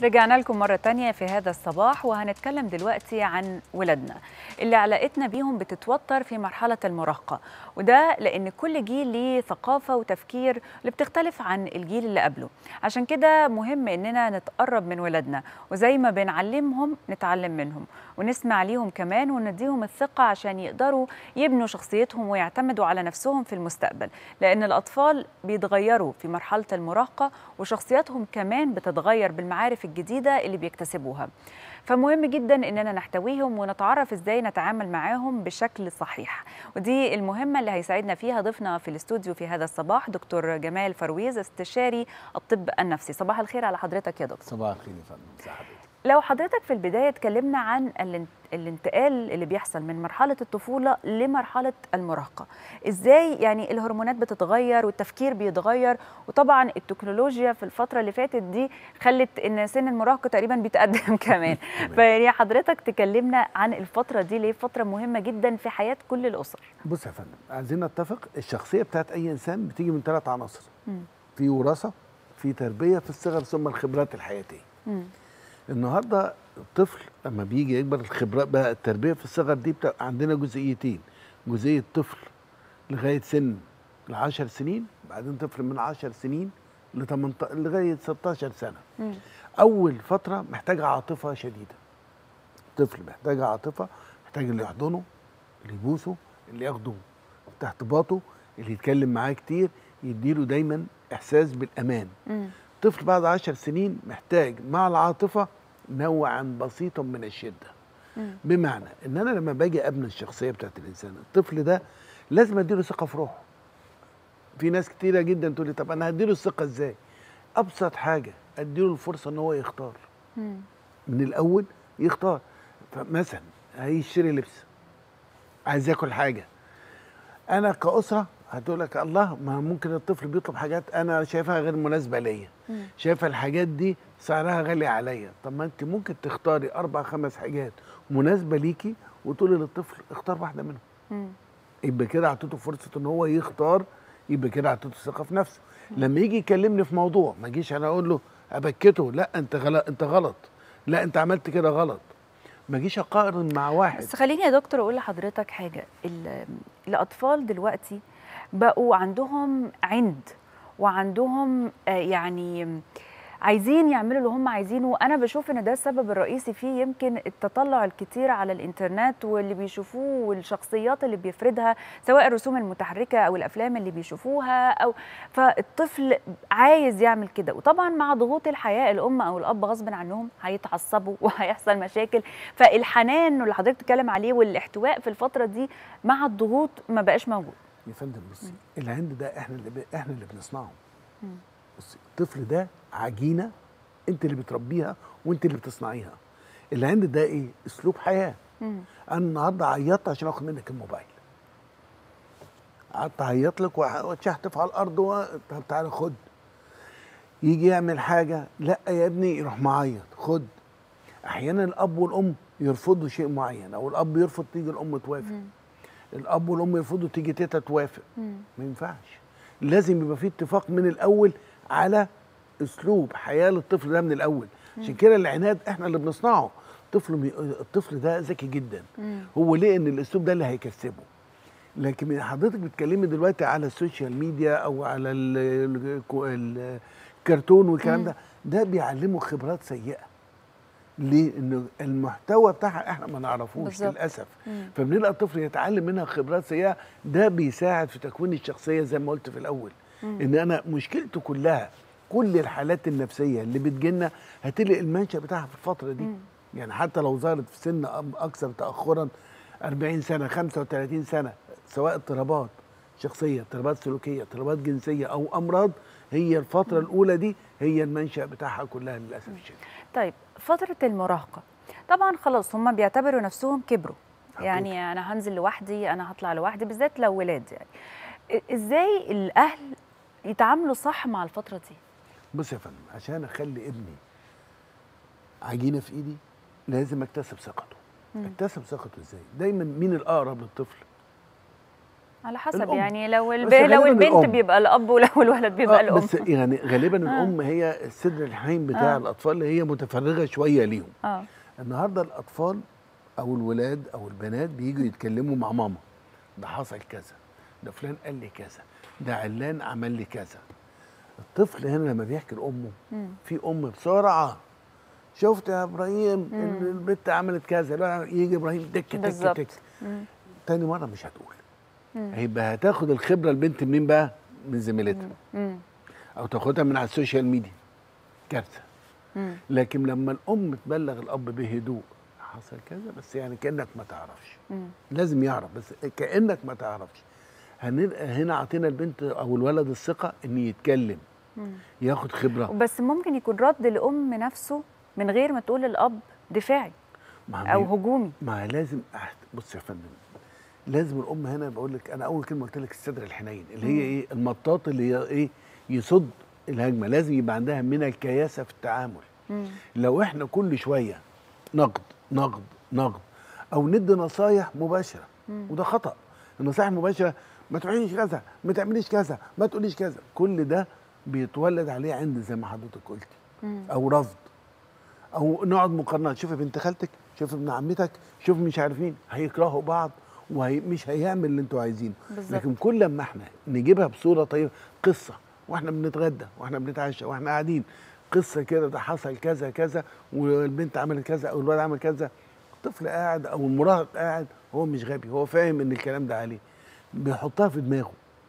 رجعنا لكم مرة تانية في هذا الصباح وهنتكلم دلوقتي عن ولادنا اللي علاقتنا بيهم بتتوتر في مرحلة المراهقة وده لأن كل جيل ليه ثقافة وتفكير اللي بتختلف عن الجيل اللي قبله عشان كده مهم إننا نتقرب من ولادنا وزي ما بنعلمهم نتعلم منهم ونسمع ليهم كمان ونديهم الثقة عشان يقدروا يبنوا شخصيتهم ويعتمدوا على نفسهم في المستقبل لأن الأطفال بيتغيروا في مرحلة المراهقة وشخصياتهم كمان بتتغير بالمعارف الجديدة اللي بيكتسبوها فمهم جدا اننا نحتويهم ونتعرف ازاي نتعامل معاهم بشكل صحيح ودي المهمه اللي هيساعدنا فيها ضيفنا في الاستوديو في هذا الصباح دكتور جمال فرويز استشاري الطب النفسي صباح الخير على حضرتك يا دكتور صباح الخير يا فندم ازي حضرتك لو حضرتك في البدايه اتكلمنا عن الانتقال اللي بيحصل من مرحله الطفوله لمرحله المراهقه ازاي يعني الهرمونات بتتغير والتفكير بيتغير وطبعا التكنولوجيا في الفتره اللي فاتت دي خلت ان سن المراهقه تقريبا بيتقدم كمان فيعني حضرتك تكلمنا عن الفتره دي ليه فتره مهمه جدا في حياه كل الاسر بص يا فندم عايزين نتفق الشخصيه بتاعت اي انسان بتيجي من ثلاث عناصر في وراثه في تربيه في الصغر ثم الخبرات الحياتيه م. النهارده الطفل لما بيجي يكبر الخبرات بقى التربيه في الصغر دي بتبقى عندنا جزئيتين جزئيه طفل لغايه سن ال 10 سنين بعدين طفل من 10 سنين ل 18 لغايه 16 سنه م. اول فتره محتاجه عاطفه شديده الطفل محتاج عاطفه محتاج اللي يحضنه اللي يبوسه اللي ياخده تحت باطه اللي يتكلم معاه كتير يديله دايما احساس بالامان م. طفل بعد عشر سنين محتاج مع العاطفة نوعا بسيطا من الشدة مم. بمعنى ان انا لما باجي ابني الشخصية بتاعت الانسان الطفل ده لازم اديله ثقة في روحه في ناس كتيرة جدا تقول لي طب انا هديله الثقة ازاي ابسط حاجة اديله الفرصة ان هو يختار مم. من الاول يختار فمثلا هيشتري لبس عايز ياكل حاجة انا كأسرة هتقول لك الله ما ممكن الطفل بيطلب حاجات انا شايفها غير مناسبه ليا شايفه الحاجات دي سعرها غالي عليا طب ما انت ممكن تختاري اربع خمس حاجات مناسبه ليكي وتقولي للطفل اختار واحده منهم يبقى كده اعطيته فرصه ان هو يختار يبقى كده اعطيته ثقه في نفسه لما يجي يكلمني في موضوع ما اجيش انا اقول له ابكته لا انت غلط انت غلط لا انت عملت كده غلط ما اجيش اقارن مع واحد بس خليني يا دكتور اقول لحضرتك حاجه الاطفال دلوقتي بقوا عندهم عند وعندهم يعني عايزين يعملوا اللي هم عايزينه وانا بشوف ان ده السبب الرئيسي فيه يمكن التطلع الكتير على الانترنت واللي بيشوفوه والشخصيات اللي بيفردها سواء الرسوم المتحركه او الافلام اللي بيشوفوها او فالطفل عايز يعمل كده وطبعا مع ضغوط الحياه الام او الاب غصب عنهم هيتعصبوا وهيحصل مشاكل فالحنان اللي حضرتك بتتكلم عليه والاحتواء في الفتره دي مع الضغوط ما بقاش موجود يا فندم بصي العند ده احنا اللي ب... احنا اللي بنصنعه بصي الطفل ده عجينه انت اللي بتربيها وانت اللي بتصنعيها العند ده ايه اسلوب حياه مم. انا النهارده عيطت عشان اخد منك الموبايل قعدت اعيط لك واتشحتف على الارض و... طب تعالى خد يجي يعمل حاجه لا يا ابني يروح معيط خد احيانا الاب والام يرفضوا شيء معين او الاب يرفض تيجي الام توافق مم. الاب والام يرفضوا تيجي تيتا توافق ما ينفعش لازم يبقى في اتفاق من الاول على اسلوب حياه للطفل ده من الاول عشان كده العناد احنا اللي بنصنعه الطفل مي... الطفل ده ذكي جدا مم. هو ليه ان الاسلوب ده اللي هيكسبه لكن حضرتك بتكلمي دلوقتي على السوشيال ميديا او على الكرتون والكلام ده ده بيعلمه خبرات سيئه ليه؟ انه المحتوى بتاعها احنا ما نعرفوش بالزبط. للاسف فبنلقى الطفل يتعلم منها خبرات سيئه ده بيساعد في تكوين الشخصيه زي ما قلت في الاول مم. ان انا مشكلته كلها كل الحالات النفسيه اللي بتجينا هتلاقي المنشا بتاعها في الفتره دي مم. يعني حتى لو ظهرت في سن اكثر تاخرا 40 سنه 35 سنه سواء اضطرابات شخصيه اضطرابات سلوكيه اضطرابات جنسيه او امراض هي الفتره مم. الاولى دي هي المنشا بتاعها كلها للاسف الشديد طيب فترة المراهقة طبعا خلاص هم بيعتبروا نفسهم كبروا يعني أنا هنزل لوحدي أنا هطلع لوحدي بالذات لو ولاد يعني إزاي الأهل يتعاملوا صح مع الفترة دي؟ بص يا فندم عشان أخلي ابني عجينة في إيدي لازم أكتسب ثقته أكتسب ثقته إزاي؟ دايما مين الأقرب للطفل؟ على حسب الأم. يعني لو الب... بس لو غالباً البنت الأم. بيبقى الاب ولو الولد بيبقى آه الام بس يعني غالبا الام هي الصدر الحنين بتاع آه. الاطفال اللي هي متفرغه شويه ليهم اه النهارده الاطفال او الولاد او البنات بييجوا يتكلموا مع ماما ده حصل كذا ده فلان قال لي كذا ده علان عمل لي كذا الطفل هنا لما بيحكي لامه مم. في ام بسرعه شفت يا ابراهيم ان البت عملت كذا لا يجي ابراهيم تك تك بالظبط. تك مم. تاني مره مش هتقول مم. هيبقى هتاخد الخبره البنت منين بقى من زميلتها مم. او تاخدها من على السوشيال ميديا كارثه مم. لكن لما الام تبلغ الاب بهدوء حصل كذا بس يعني كانك ما تعرفش مم. لازم يعرف بس كانك ما تعرفش هنبقى هنا عطينا البنت او الولد الثقه ان يتكلم مم. ياخد خبره بس ممكن يكون رد الام نفسه من غير ما تقول للاب دفاعي ما او هو- هجومي ما لازم أحت- بص يا فندم لازم الام هنا بقول لك انا اول كلمه قلت لك الصدر الحنين اللي هي ايه المطاط اللي هي ايه يصد الهجمه لازم يبقى عندها من الكياسه في التعامل مم. لو احنا كل شويه نقد نقد نقد او ندي نصايح مباشره وده خطا النصايح المباشره ما تعمليش كذا ما تعمليش كذا ما تقوليش كذا كل ده بيتولد عليه عند زي ما حضرتك قلتي مم. او رفض او نقعد مقارنات شوف بنت خالتك شوف ابن عمتك شوف مش عارف مين هيكرهوا بعض ومش هيعمل اللي انتوا عايزينه بالظبط. لكن كل ما احنا نجيبها بصوره طيبه قصه واحنا بنتغدى واحنا بنتعشى واحنا قاعدين قصه كده ده حصل كذا كذا والبنت عملت كذا او الولد عمل كذا الطفل قاعد او المراهق قاعد هو مش غبي هو فاهم ان الكلام ده عليه بيحطها في دماغه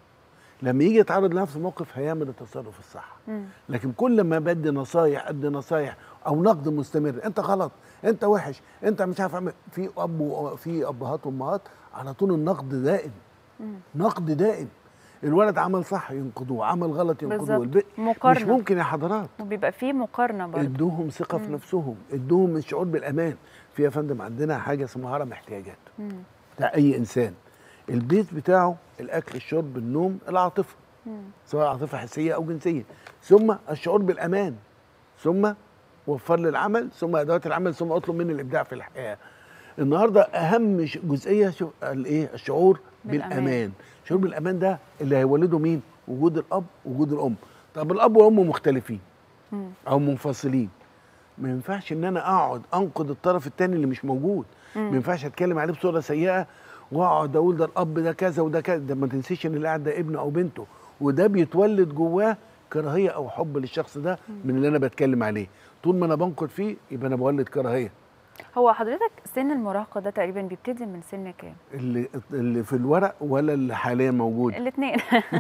لما يجي يتعرض لنفس الموقف هيعمل التصرف الصح مم. لكن كل ما بدي نصايح ادي نصايح او نقد مستمر انت غلط انت وحش انت مش عارف اعمل في اب و- في ابهات وامهات على طول النقد دائم مم. نقد دائم الولد عمل صح ينقدوه عمل غلط ينقدوه بالظبط. الب- مش مقارنة. ممكن يا حضرات وبيبقى فيه مقارنه برضه ادوهم ثقه في نفسهم ادوهم الشعور بالامان في يا فندم عندنا حاجه اسمها هرم احتياجات مم. بتاع اي انسان البيت بتاعه الاكل الشرب النوم العاطفه مم. سواء عاطفه حسيه او جنسيه ثم الشعور بالامان ثم وفر لي العمل ثم ادوات العمل ثم اطلب مني الابداع في الحياه النهارده اهم ش- جزئيه شو الايه الشعور بالأمان. بالامان الشعور بالامان ده اللي هيولده مين وجود الاب وجود الام طب الاب والام مختلفين مم. او منفصلين ما ينفعش ان انا اقعد انقد الطرف الثاني اللي مش موجود ما ينفعش اتكلم عليه بصوره سيئه واقعد اقول ده الاب ده كذا وده كذا ده ما تنسيش ان اللي قاعد ده ابنه او بنته وده بيتولد جواه كراهيه او حب للشخص ده من اللي انا بتكلم عليه طول ما انا بنقد فيه يبقى انا بولد كراهيه هو حضرتك سن المراهقه ده تقريبا بيبتدي من سن كام اللي اللي في الورق ولا اللي حاليا موجود الاثنين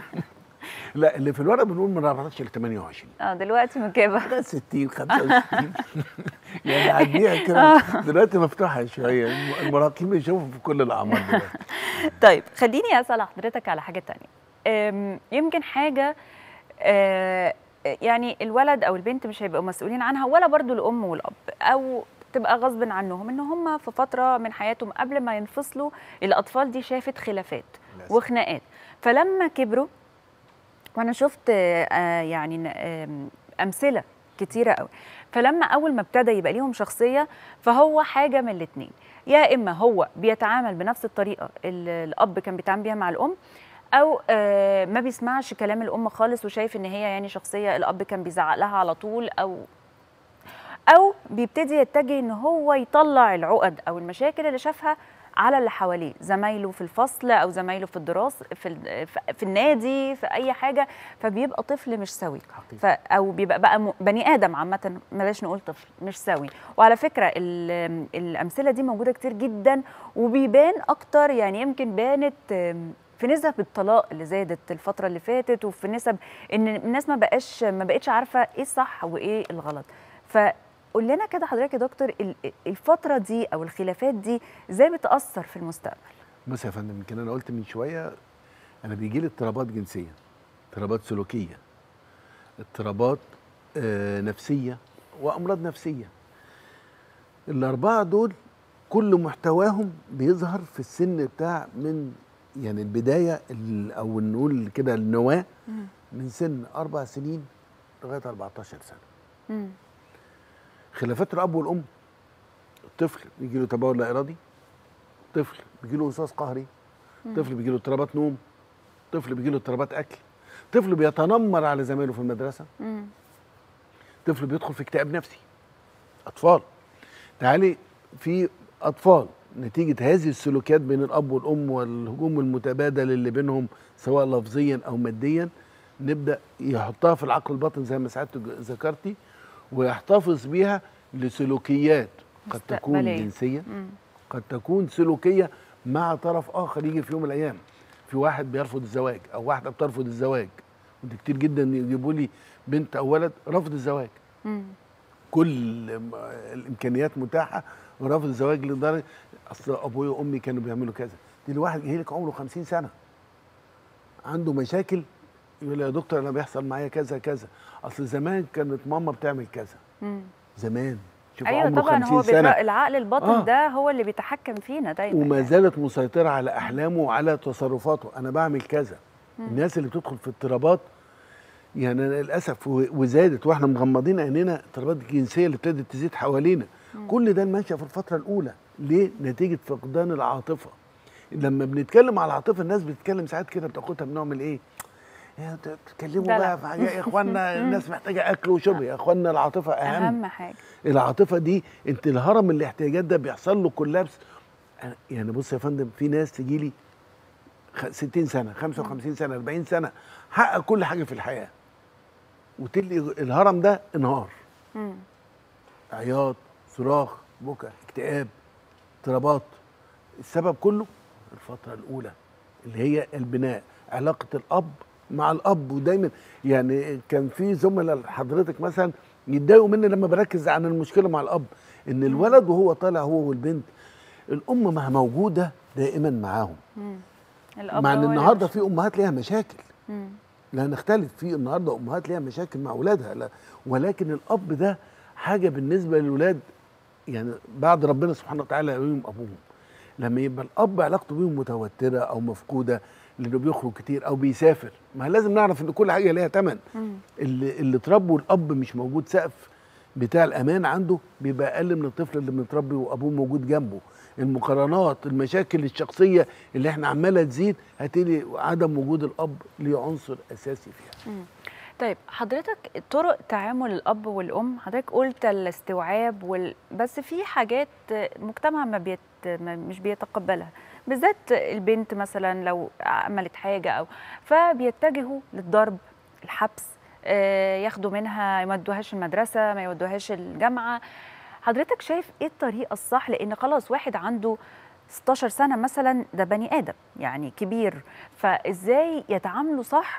لا اللي في الورق بنقول من 14 ل 28 اه دلوقتي من كام ده 60 65 يعني عديها كده دلوقتي مفتوحه شويه الم- المراهقين بيشوفوا في كل الاعمار دلوقتي طيب خليني اسال حضرتك على حاجه تانية أم، يمكن حاجه آه، يعني الولد او البنت مش هيبقوا مسؤولين عنها ولا برضو الام والاب او تبقى غصب عنهم ان هم في فتره من حياتهم قبل ما ينفصلوا الاطفال دي شافت خلافات للأسف. وخناقات فلما كبروا وانا شفت آه، يعني ن- آم، امثله كتيره قوي فلما اول ما ابتدى يبقى ليهم شخصيه فهو حاجه من الاثنين يا اما هو بيتعامل بنفس الطريقه اللي الاب كان بيتعامل بيها مع الام او آه، ما بيسمعش كلام الام خالص وشايف ان هي يعني شخصيه الاب كان بيزعق لها على طول او او بيبتدي يتجه ان هو يطلع العقد او المشاكل اللي شافها على اللي حواليه زمايله في الفصل او زمايله في الدراسه في ال- في- في النادي في اي حاجه فبيبقى طفل مش سوي حقيقي. ف او بيبقى بقى م- بني ادم عامه بلاش نقول طفل مش سوي وعلى فكره ال- الامثله دي موجوده كتير جدا وبيبان اكتر يعني يمكن بانت آم، في نسب الطلاق اللي زادت الفتره اللي فاتت وفي نسب ان الناس ما بقاش ما بقتش عارفه ايه الصح وايه الغلط فقول لنا كده حضرتك يا دكتور ال- الفتره دي او الخلافات دي ازاي بتاثر في المستقبل بص يا فندم يمكن انا قلت من شويه انا بيجي لي اضطرابات جنسيه اضطرابات سلوكيه اضطرابات آه نفسيه وامراض نفسيه الاربعه دول كل محتواهم بيظهر في السن بتاع من يعني البدايه ال- او نقول كده النواه من سن اربع سنين لغايه 14 سنه مم. خلافات الاب والام الطفل بيجي له تبول لا ارادي طفل بيجي له وسواس قهري طفل بيجي له اضطرابات نوم طفل بيجي له اضطرابات اكل طفل بيتنمر على زمايله في المدرسه مم. طفل بيدخل في اكتئاب نفسي اطفال تعالي في اطفال نتيجه هذه السلوكيات بين الاب والام والهجوم المتبادل اللي بينهم سواء لفظيا او ماديا نبدا يحطها في العقل الباطن زي ما سعادتك ذكرتي ويحتفظ بيها لسلوكيات قد تكون مستقبلية. جنسيه مم. قد تكون سلوكيه مع طرف اخر يجي في يوم من الايام في واحد بيرفض الزواج او واحده بترفض الزواج ودي كتير جدا يجيبوا لي بنت او ولد رفض الزواج مم. كل م- الامكانيات متاحه ورفض الزواج لدرجه اصل ابويا وامي كانوا بيعملوا كذا دي الواحد جاي لك عمره 50 سنه عنده مشاكل يقول لي يا دكتور انا بيحصل معايا كذا كذا اصل زمان كانت ماما بتعمل كذا مم. زمان شوف ايوه عمره طبعا 50 هو سنه بيتر... العقل الباطن آه. ده هو اللي بيتحكم فينا دايما وما يعني. زالت مسيطره على احلامه وعلى تصرفاته انا بعمل كذا الناس اللي بتدخل في اضطرابات يعني أنا للاسف و- وزادت واحنا مغمضين عينينا الاضطرابات الجنسيه اللي ابتدت تزيد حوالينا كل ده ماشيه في الفتره الاولى ليه نتيجه فقدان العاطفه لما بنتكلم على العاطفه الناس بتتكلم ساعات كده بتاخدها بنوع من الايه يا ت- تتكلموا دلع. بقى في حاجات يا اخوانا الناس محتاجه اكل وشرب يا اخوانا العاطفه اهم اهم حاجه العاطفه دي انت الهرم الاحتياجات ده بيحصل له كولابس أنا- يعني بص يا فندم في ناس تجي لي 60 سنه 55 سنه 40 سنه حقق كل حاجه في الحياه وتلي الهرم ده انهار مم. عياط صراخ بكى اكتئاب اضطرابات السبب كله الفتره الاولى اللي هي البناء علاقه الاب مع الاب ودايما يعني كان في زملاء حضرتك مثلا يتضايقوا مني لما بركز عن المشكله مع الاب ان الولد وهو طالع هو والبنت الام ما موجوده دائما معاهم مم. الاب مع ان هو اللي النهارده مش- في امهات ليها مشاكل مم. لا نختلف في النهارده امهات ليها مشاكل مع اولادها لا ولكن الاب ده حاجه بالنسبه للولاد يعني بعد ربنا سبحانه وتعالى يقوم ابوهم لما يبقى الاب علاقته بيهم متوتره او مفقوده لانه بيخرج كتير او بيسافر ما لازم نعرف ان كل حاجه ليها ثمن مم. اللي اللي اتربوا الاب مش موجود سقف بتاع الامان عنده بيبقى اقل من الطفل اللي متربي وابوه موجود جنبه المقارنات المشاكل الشخصيه اللي احنا عماله تزيد هتلاقي عدم وجود الاب ليه عنصر اساسي فيها مم. طيب حضرتك طرق تعامل الاب والام حضرتك قلت الاستوعاب وال... بس في حاجات المجتمع ما بيت... ما مش بيتقبلها بالذات البنت مثلا لو عملت حاجه او فبيتجهوا للضرب الحبس آه، ياخدوا منها ما يودوهاش المدرسه ما يودوهاش الجامعه حضرتك شايف ايه الطريقه الصح لان خلاص واحد عنده 16 سنه مثلا ده بني ادم يعني كبير فازاي يتعاملوا صح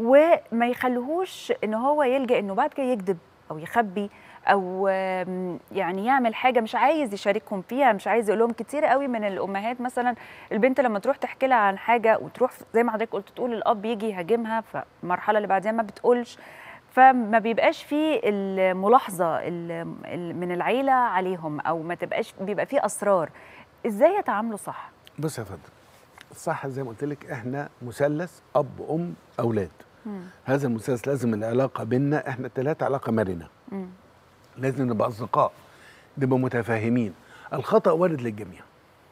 وما يخليهوش ان هو يلجا انه بعد كده يكذب او يخبي او آم، يعني يعمل حاجه مش عايز يشاركهم فيها مش عايز يقول لهم كتير قوي من الامهات مثلا البنت لما تروح تحكي لها عن حاجه وتروح زي ما حضرتك قلت تقول الاب يجي يهاجمها فالمرحله اللي بعدها ما بتقولش فما بيبقاش فيه الملاحظه ال- ال- من العيله عليهم او ما تبقاش بيبقى فيه اسرار ازاي يتعاملوا صح بص يا فندم الصح زي ما قلت لك احنا مثلث اب ام اولاد مم. هذا المثلث لازم العلاقه بيننا احنا الثلاثه علاقه مرنه مم. لازم نبقى اصدقاء نبقى متفاهمين الخطا وارد للجميع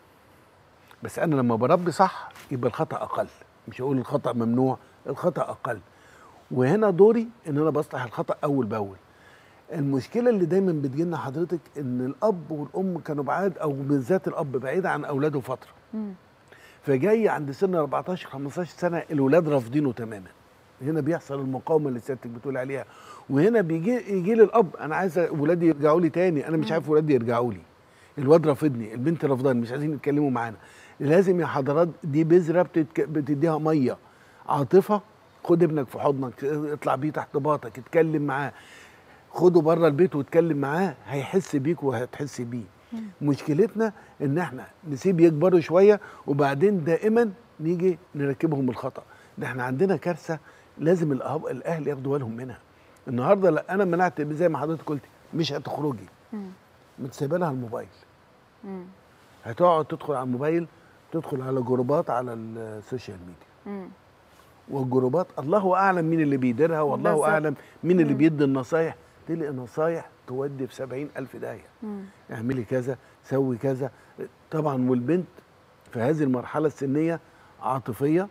بس انا لما بربي صح يبقى الخطا اقل مش هقول الخطا ممنوع الخطا اقل وهنا دوري ان انا بصلح الخطا اول باول المشكله اللي دايما بتجيلنا حضرتك ان الاب والام كانوا بعاد او بالذات الاب بعيد عن اولاده فتره مم. فجاي عند سن 14 15 سنه الولاد رافضينه تماما هنا بيحصل المقاومه اللي سيادتك بتقول عليها وهنا بيجي يجي لي الاب انا عايز ولادي يرجعوا لي تاني انا مش عارف ولادي يرجعوا لي الواد رافضني البنت رافضاني مش عايزين يتكلموا معانا لازم يا حضرات دي بذره بتتك... بتديها ميه عاطفه خد ابنك في حضنك اطلع بيه تحت باطك اتكلم معاه خده بره البيت واتكلم معاه هيحس بيك وهتحس بيه مشكلتنا ان احنا نسيب يكبروا شويه وبعدين دائما نيجي نركبهم الخطا ده احنا عندنا كارثه لازم الأهب- الاهل ياخدوا بالهم منها النهارده لا انا منعت زي ما حضرتك قلتي مش هتخرجي مم. متسيبه لها الموبايل مم. هتقعد تدخل على الموبايل تدخل على جروبات على السوشيال ميديا مم. والجروبات الله اعلم مين اللي بيديرها والله بالظبط. اعلم مين اللي مم. بيدي النصايح تلاقي نصايح تودي في سبعين ألف داهية مم. اعملي كذا سوي كذا طبعا والبنت في هذه المرحلة السنية عاطفية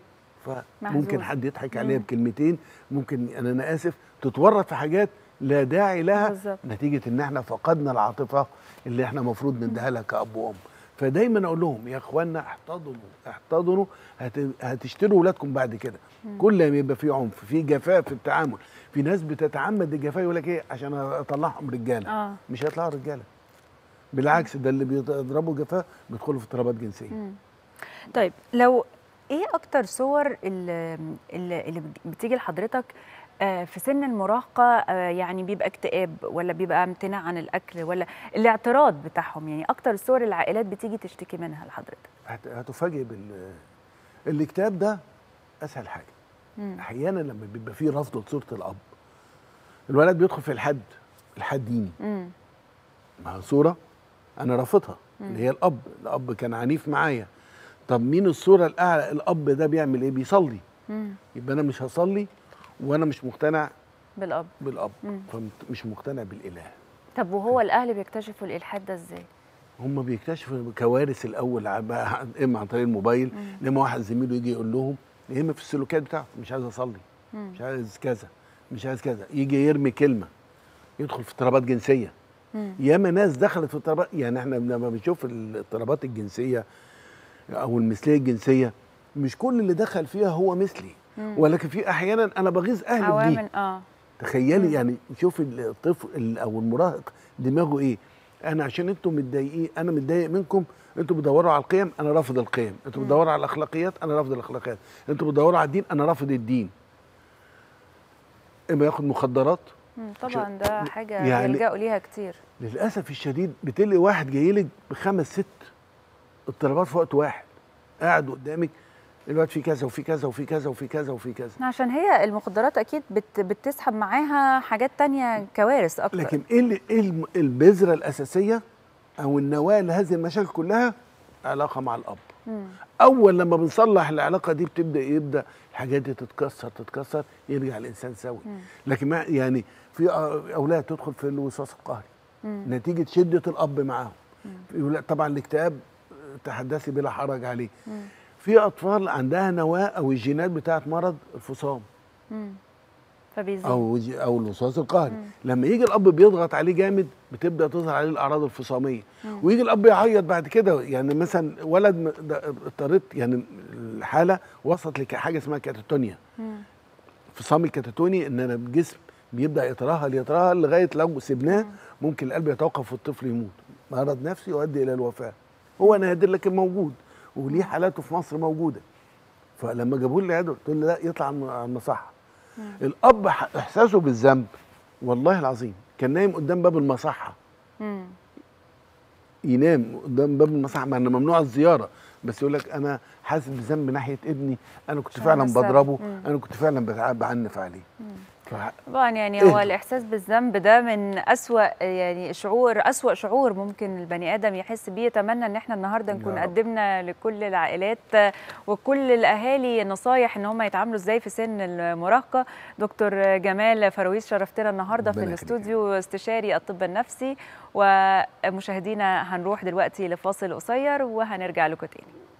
فممكن محظوظ. حد يضحك عليها مم. بكلمتين ممكن انا انا اسف تتورط في حاجات لا داعي لها بالظبط. نتيجه ان احنا فقدنا العاطفه اللي احنا المفروض نديها لها كاب وام فدايما اقول لهم يا اخوانا احتضنوا احتضنوا هت... هتشتروا ولادكم بعد كده كل ما يبقى في عنف في جفاء في التعامل في ناس بتتعمد الجفاء يقول لك ايه عشان اطلعهم رجاله اه مش هيطلعوا رجاله بالعكس ده اللي بيضربوا جفاء بيدخلوا في اضطرابات جنسيه مم. طيب لو ايه اكتر صور اللي, اللي اللي بتيجي لحضرتك آه، في سن المراهقه آه، يعني بيبقى اكتئاب ولا بيبقى امتناع عن الاكل ولا الاعتراض بتاعهم يعني اكتر الصور العائلات بتيجي تشتكي منها لحضرتك هت- هتفاجئ بال الاكتئاب ده اسهل حاجه مم. احيانا لما بيبقى فيه رفض لصوره الاب الولد بيدخل في الحد الحد ديني مم. مع صوره انا رافضها اللي هي الاب الاب كان عنيف معايا طب مين الصوره الاعلى الاب ده بيعمل ايه بيصلي مم. يبقى انا مش هصلي وانا مش مقتنع بالاب بالاب مم. فمش مقتنع بالاله طب وهو الاهل بيكتشفوا الالحاد ده ازاي هم بيكتشفوا كوارث الاول ع- بقى عن- اما عن طريق الموبايل مم. اما واحد زميله يجي يقول لهم يا اما في السلوكيات بتاعته مش عايز اصلي مم. مش عايز كذا مش عايز كذا يجي يرمي كلمه يدخل في اضطرابات جنسيه مم. ياما ناس دخلت في اضطرابات يعني احنا لما بنشوف الاضطرابات الجنسيه او المثليه الجنسيه مش كل اللي دخل فيها هو مثلي مم. ولكن في احيانا انا بغيظ اهلي بدي عوامل اه تخيلي مم. يعني شوف الطفل ال- او المراهق دماغه ايه انا عشان انتم متضايقين انا متضايق منكم انتوا بتدوروا على القيم انا رافض القيم انتوا مم. بتدوروا على الاخلاقيات انا رافض الاخلاقيات انتوا بتدوروا على الدين انا رافض الدين اما ياخد مخدرات مم. طبعا ده حاجه يعني- بيلجأوا ليها كتير للاسف الشديد بتلاقي واحد جاي لك بخمس ست اضطرابات في وقت واحد قاعد قدامك الوقت في كذا وفي كذا وفي كذا وفي كذا وفي كذا عشان هي المخدرات اكيد بت بتسحب معاها حاجات تانية كوارث اكتر لكن ايه اللي- ايه الم- البذره الاساسيه او النواه لهذه المشاكل كلها علاقه مع الاب مم. اول لما بنصلح العلاقه دي بتبدا يبدا الحاجات دي تتكسر تتكسر يرجع الانسان سوي مم. لكن ما يعني في أ- اولاد تدخل في الوسواس القهري مم. نتيجه شده الاب معاهم مم. في أولاد- طبعا الاكتئاب تحدثي بلا حرج عليه مم. في اطفال عندها نواه او الجينات بتاعت مرض الفصام مم. فبيزيد او ج- او الوسواس القهري مم. لما يجي الاب بيضغط عليه جامد بتبدا تظهر عليه الاعراض الفصاميه مم. ويجي الاب يعيط بعد كده يعني مثلا ولد م- ده اضطريت يعني الحاله وصلت لحاجه اسمها كاتاتونيا مم. فصام الكاتاتوني ان انا الجسم بيبدا يترهل يترهل لغايه لو سيبناه ممكن القلب يتوقف والطفل يموت مرض نفسي يؤدي الى الوفاه هو نادر لكن موجود وليه حالاته في مصر موجوده فلما جابوه لي العياده قلت له لا يطلع عن عن المصحه الاب ح- احساسه بالذنب والله العظيم كان نايم قدام باب المصحه مم. ينام قدام باب المصحه مع ان ممنوع الزياره بس يقول لك انا حاسس بذنب ناحيه ابني انا كنت عشان فعلا السبب. بضربه مم. انا كنت فعلا بتع- بعنف عليه مم. ف- طبعا يعني هو اهدوا. الإحساس بالذنب ده من أسوأ يعني شعور أسوأ شعور ممكن البني آدم يحس بيه أتمنى إن احنا النهاردة نكون يا رب. قدمنا لكل العائلات وكل الأهالي نصايح إن هم يتعاملوا إزاي في سن المراهقة دكتور جمال فرويز شرفتنا النهاردة في ربنا يخليك. الاستوديو استشاري الطب النفسي ومشاهدينا هنروح دلوقتي لفاصل قصير وهنرجع لكم تاني